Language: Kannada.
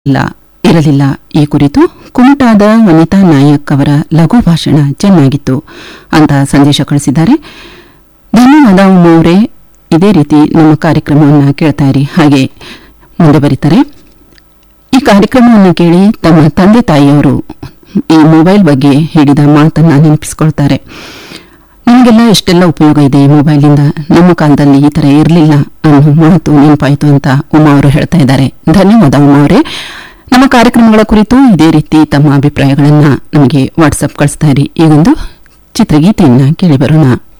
ಇಲ್ಲ ಇರಲಿಲ್ಲ ಈ ಕುರಿತು ಕುಮಟಾದ ವನಿತಾ ನಾಯಕ್ ಅವರ ಲಘು ಭಾಷಣ ಚೆನ್ನಾಗಿತ್ತು ಅಂತ ಸಂದೇಶ ಕಳಿಸಿದ್ದಾರೆ ಧನ್ಯವಾದ ಉಮಾ ಅವರೇ ಇದೇ ರೀತಿ ನಮ್ಮ ಕಾರ್ಯಕ್ರಮವನ್ನು ಕೇಳ್ತಾ ಇರಿ ಹಾಗೆ ಮುಂದೆ ಬರೀತಾರೆ ಈ ಕಾರ್ಯಕ್ರಮವನ್ನು ಕೇಳಿ ತಮ್ಮ ತಂದೆ ತಾಯಿಯವರು ಈ ಮೊಬೈಲ್ ಬಗ್ಗೆ ಹೇಳಿದ ಮಾತನ್ನ ನೆನಪಿಸಿಕೊಳ್ತಾರೆ ನಮಗೆಲ್ಲ ಎಷ್ಟೆಲ್ಲ ಉಪಯೋಗ ಇದೆ ಈ ಮೊಬೈಲಿಂದ ನಮ್ಮ ಕಾಲದಲ್ಲಿ ಈ ತರ ಇರಲಿಲ್ಲ ಅನ್ನೋ ಮಾತು ನೆನಪಾಯಿತು ಅಂತ ಉಮಾ ಅವರು ಹೇಳ್ತಾ ಇದ್ದಾರೆ ಧನ್ಯವಾದ ಉಮಾ ಅವರೇ ನಮ್ಮ ಕಾರ್ಯಕ್ರಮಗಳ ಕುರಿತು ಇದೇ ರೀತಿ ತಮ್ಮ ಅಭಿಪ್ರಾಯಗಳನ್ನ ನಮಗೆ ವಾಟ್ಸಪ್ ಕಳಿಸ್ತಾ ಇರಿ ಈಗೊಂದು ಚಿತ್ರಗೀತೆಯನ್ನ ಕೇಳಿ ಬರೋಣ